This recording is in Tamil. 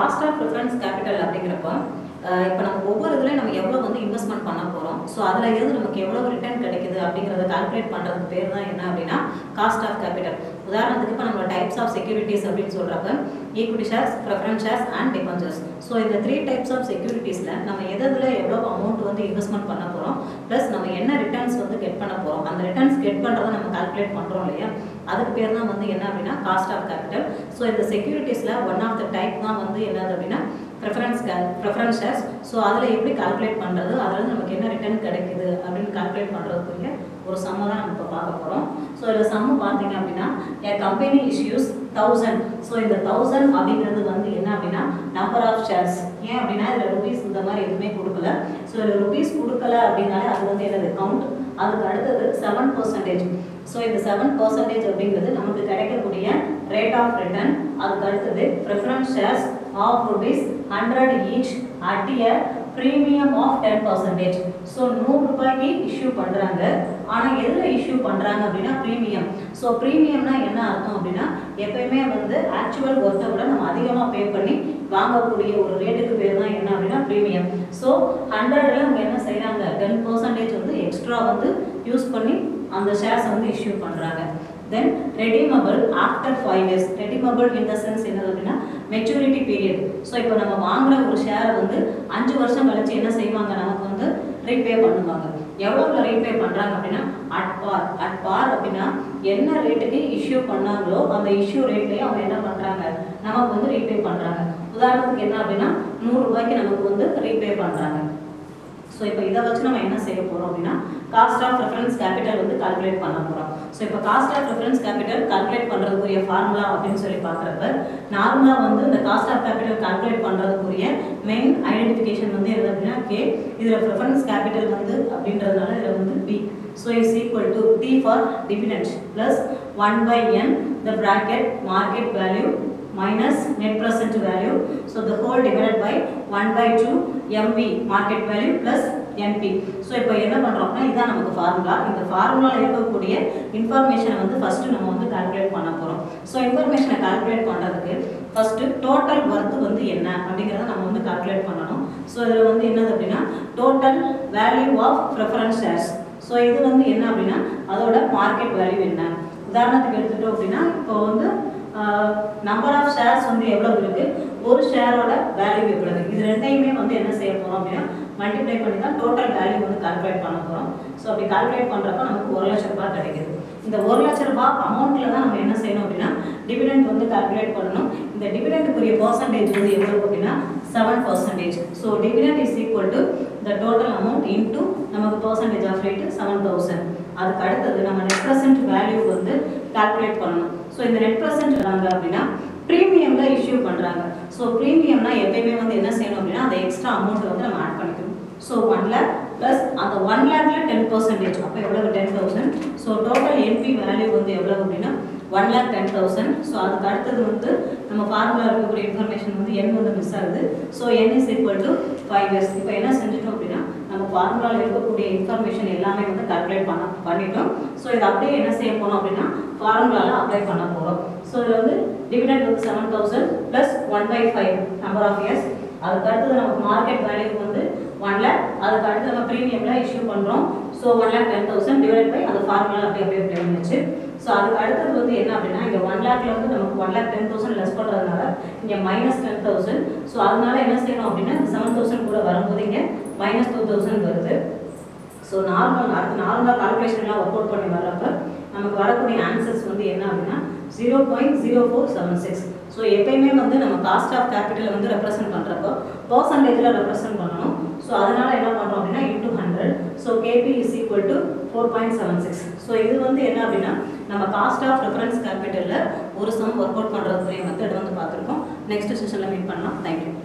காஸ்ட் ஆஃப் ப்ரிஃபரன்ஸ் கேபிட்டல் அப்படிங்கிறப்ப அஹ் இப்போ நம்ம ஒவ்வொரு இதுலையும் நம்ம எவ்வளோ வந்து இன்வெஸ்ட்மெண்ட் பண்ண போகிறோம் ஸோ அதில் இருந்து நமக்கு எவ்வளோ ரிட்டர்ன் கிடைக்குது அப்படிங்கிறத கால்குலேட் பண்ணுறதுக்கு பேர் தான் என்ன அப்படின்னா காஸ்ட் ஆஃப் கேபிட்டல் உதாரணத்துக்கு இப்போ நம்ம டைப்ஸ் ஆஃப் செக்யூரிட்டிஸ் அப்படின்னு சொல்கிறப்ப equity shares preference shares and debentures so இந்த த்ரீ டைப்ஸ் ஆஃப் செக்யூரிட்டிஸில் நம்ம எதில் எவ்வளோ அமௌண்ட் வந்து இன்வெஸ்ட்மெண்ட் பண்ண போகிறோம் ப்ளஸ் நம்ம என்ன ரிட்டர்ன்ஸ் வந்து கெட் பண்ண போகிறோம் அந்த ரிட்டர்ன்ஸ் கெட் பண்ணுறதை நம்ம கால்குலேட் பண்ணுறோம் இல்லையா அதுக்கு பேர் தான் வந்து என்ன அப்படின்னா காஸ்ட் ஆஃப் கேபிட்டல் ஸோ இந்த செக்யூரிட்டிஸில் ஒன் ஆஃப் த டைப் தான் வந்து என்னது அப்படின்னா ப்ரிஃபரன்ஸ் ப்ரிஃபரன்ஸ் ஷேர்ஸ் ஸோ அதில் எப்படி கால்குலேட் பண்ணுறது அதில் நமக்கு என்ன ரிட்டர்ன் கிடைக்குது அப்படின்னு கால்குலேட் பண்ணுறதுக்குரிய ஒரு சம்ம தான் நம்ம இப்போ பார்க்க போகிறோம் ஸோ இதில் சம்மு பார்த்தீங்க அப்படின்னா a company issues thousand so இந்த தௌசண்ட் அப்படிங்கிறது வந்து என்ன அப்படின்னா நம்பர் ஆஃப் ஷேர்ஸ் ஏன் அப்படின்னா இதில் ருபீஸ் இந்த மாதிரி எதுவுமே கொடுக்கல ஸோ இதில் ருபீஸ் கொடுக்கல அப்படின்னாலே அது வந்து என்னது கவுண்ட் அதுக்கு அடுத்தது செவன் பர்சன்டேஜ் ஸோ இந்த செவன் பர்சன்டேஜ் அப்படிங்கிறது நமக்கு கிடைக்கக்கூடிய ரேட் ஆஃப் ரிட்டர்ன் அதுக்கு அடுத்தது preference shares of rupees hundred each at year premium of ten percentage so நூறு ரூபாய்க்கு இஷ்யூ பண்ணுறாங்க ஆனால் எதில் இஷ்யூ பண்ணுறாங்க அப்படின்னா ப்ரீமியம் ஸோ ப்ரீமியம்னா என்ன அர்த்தம் அப்படின்னா எப்பயுமே வந்து ஆக்சுவல் ஒர்த்தை விட நம்ம அதிகமாக பே பண்ணி வாங்கக்கூடிய ஒரு ரேட்டுக்கு பேர் தான் என்ன அப்படின்னா ப்ரீமியம் ஸோ ஹண்ட்ரட்ல அவங்க என்ன செய்கிறாங்க டென் பர்சன்டேஜ் வந்து எக்ஸ்ட்ரா வந்து யூஸ் பண்ணி அந்த ஷேர்ஸ் வந்து இஷ்யூ பண்ணுறாங்க then redeemable after five years redeemable in the sense என்னது அப்படின்னா மெச்சூரிட்டி பீரியட் ஸோ இப்போ நம்ம வாங்குற ஒரு ஷேரை வந்து அஞ்சு வருஷம் கழிச்சு என்ன செய்வாங்க நமக்கு வந்து ரீபே பண்ணுவாங்க எவ்வளோல ரீபே பண்ணுறாங்க அப்படின்னா அட் பார் அட் பார் அப்படின்னா என்ன ரேட்டுக்கு இஷ்யூ பண்ணாங்களோ அந்த இஷ்யூ ரேட்லேயே அவங்க என்ன பண்ணுறாங்க நமக்கு வந்து ரீபே பண்ணுறாங்க உதாரணத்துக்கு என்ன அப்படின்னா நூறுரூபாய்க்கு நமக்கு வந்து ரீபே பண்ணுறாங்க ஸோ இப்போ இதை வச்சு நம்ம என்ன செய்ய போகிறோம் அப்படின்னா காஸ்ட் ஆஃப் ரெஃபரன்ஸ் கேபிட்டல் வந்து கால்குலேட் பண்ண போகிறோம் ஸோ இப்போ cost of reference capital calculate பண்ணுறதுக்குரிய ஃபார்முலா அப்படின்னு சொல்லி பார்க்குறப்ப நார்மலாக வந்து இந்த காஸ்ட் ஆஃப் கேபிட்டல் கால்குலேட் பண்ணுறதுக்குரிய மெயின் ஐடென்டிஃபிகேஷன் வந்து எது அப்படின்னா கே இதில் ப்ரிஃபரன்ஸ் கேபிட்டல் வந்து அப்படின்றதுனால இதில் வந்து P so is equal to D for dividend plus one by N the bracket market value minus net present value. So the whole divided by 1 by 2 MV market value plus NP. So இப்போ என்ன பண்ணுறோம்னா இதான் நமக்கு ஃபார்முலா இந்த ஃபார்முலாவில் இருக்கக்கூடிய இன்ஃபர்மேஷனை வந்து ஃபஸ்ட்டு நம்ம வந்து கால்குலேட் பண்ண போகிறோம் ஸோ இன்ஃபர்மேஷனை கால்குலேட் பண்ணுறதுக்கு ஃபஸ்ட்டு டோட்டல் ஒர்த்து வந்து என்ன அப்படிங்கிறத நம்ம வந்து கால்குலேட் பண்ணணும் ஸோ இதில் வந்து என்னது அப்படின்னா total value of preference shares so இது வந்து என்ன அப்படின்னா அதோட மார்க்கெட் வேல்யூ என்ன உதாரணத்துக்கு எடுத்துட்டோம் அப்படின்னா இப்போ வந்து நம்பர் ஆஃப் ஷேர்ஸ் வந்து எவ்வளோ இருக்குது ஒரு ஷேரோட வேல்யூ எவ்வளவு இது ரெண்டையுமே வந்து என்ன செய்ய போகிறோம் அப்படின்னா மல்டிப்ளை பண்ணி தான் டோட்டல் வேல்யூ வந்து கால்குலேட் பண்ண போகிறோம் ஸோ அப்படி கால்குலேட் பண்ணுறப்ப நமக்கு ஒரு லட்ச ரூபாய் கிடைக்குது இந்த ஒரு லட்ச ரூபாய் அமௌண்ட்டில் தான் நம்ம என்ன செய்யணும் அப்படின்னா டிவிடெண்ட் வந்து கால்குலேட் பண்ணணும் இந்த டிவிடெண்ட்டுக்குரிய பர்சன்டேஜ் வந்து எவ்வளோ அப்படின்னா seven percentage so dividend is equal to the total amount into நமக்கு percentage of rate seven thousand அதுக்கு அடுத்தது நம்ம நெட் ப்ரெசென்ட் வேல்யூ வந்து கால்குலேட் பண்ணணும் ஸோ இந்த நெட் ப்ரெசென்ட் வராங்க அப்படின்னா ப்ரீமியமில் இஷ்யூ பண்ணுறாங்க ஸோ ப்ரீமியம்னா எப்பயுமே வந்து என்ன செய்யணும் அப்படின்னா அந்த எக்ஸ்ட்ரா அமௌண்ட் வந்து நம்ம ஆட் பண்ணிக்கணும் ஸோ ஒன் லேக் ப்ளஸ் அந்த ஒன் லேக்ல டென் பர்சன்டேஜ் அப்போ எவ்வளவு ten thousand so total NP value வந்து எவ்வளவு அப்படின்னா one lakh ten thousand so அதுக்கு அடுத்தது வந்து நம்ம ஃபார்முலா இருக்கக்கூடிய இன்ஃபர்மேஷன் வந்து என் வந்து மிஸ் ஆகுது so N is equal to five years இப்போ என்ன செஞ்சுட்டோம் அப்படின்னா நம்ம ஃபார்முலாவில் இருக்கக்கூடிய இன்ஃபர்மேஷன் எல்லாமே வந்து கால்குலேட் பண்ண பண்ணிட்டோம் ஸோ இது அப்படியே என்ன செய்ய போகிறோம் அப்படின்னா ஃபார்முலாவில் அப்ளை பண்ண போகிறோம் ஸோ இதில் வந்து டிவிடெண்ட் வந்து seven thousand plus one by five number of years அதுக்கு அடுத்தது நமக்கு மார்க்கெட் வேல்யூ வந்து ஒன் லேக் அதுக்கு அடுத்து நம்ம ப்ரீமியமில் இஷ்யூ பண்ணுறோம் so one lakh ten thousand divide by அந்த ஃபார்முலா அப்படியே அப்படியே அப்படியே வந்துச்சு ஸோ அதுக்கு அடுத்தது வந்து என்ன அப்படின்னா இங்கே ஒன் லேக்ல வந்து நமக்கு one lakh ten thousand less பண்ணுறதுனால இங்கே மைனஸ் டென் தௌசண்ட் ஸோ அதனால என்ன செய்யணும் அப்படின்னா செவன் தௌசண்ட் கூட வரும்போது இங்கே மைனஸ் டூ தௌசண்ட் வருது ஸோ நார்மல் அடுத்து நார்மலாக கால்குலேஷன்லாம் ஒர்க் அவுட் பண்ணி வர்றப்ப நமக்கு வரக்கூடிய ஆன்சர்ஸ் வந்து என்ன அப்படின்னா zero point zero four seven six so எப்பயுமே வந்து நம்ம காஸ்ட் ஆஃப் கேபிட்டலை வந்து ரெப்ரசென்ட் பண்ணுறப்போ பர்சன்டேஜில் ரெப்ரசென்ட் பண்ணணும் ஸோ அதனால் என்ன பண்ணுறோம் அப்படின்னா into hundred so KP is equal to four point seven six so இது வந்து என்ன அப்படின்னா நம்ம காஸ்ட் ஆஃப் ரெஃபரன்ஸ் கேபிட்டலில் ஒரு சம் ஒர்க் அவுட் பண்ணுறதுக்குரிய மெத்தட் வந்து பார்த்துருக்கோம் நெக்ஸ்ட் செஷனில் மீட் பண்ணலாம் தேங்க்யூ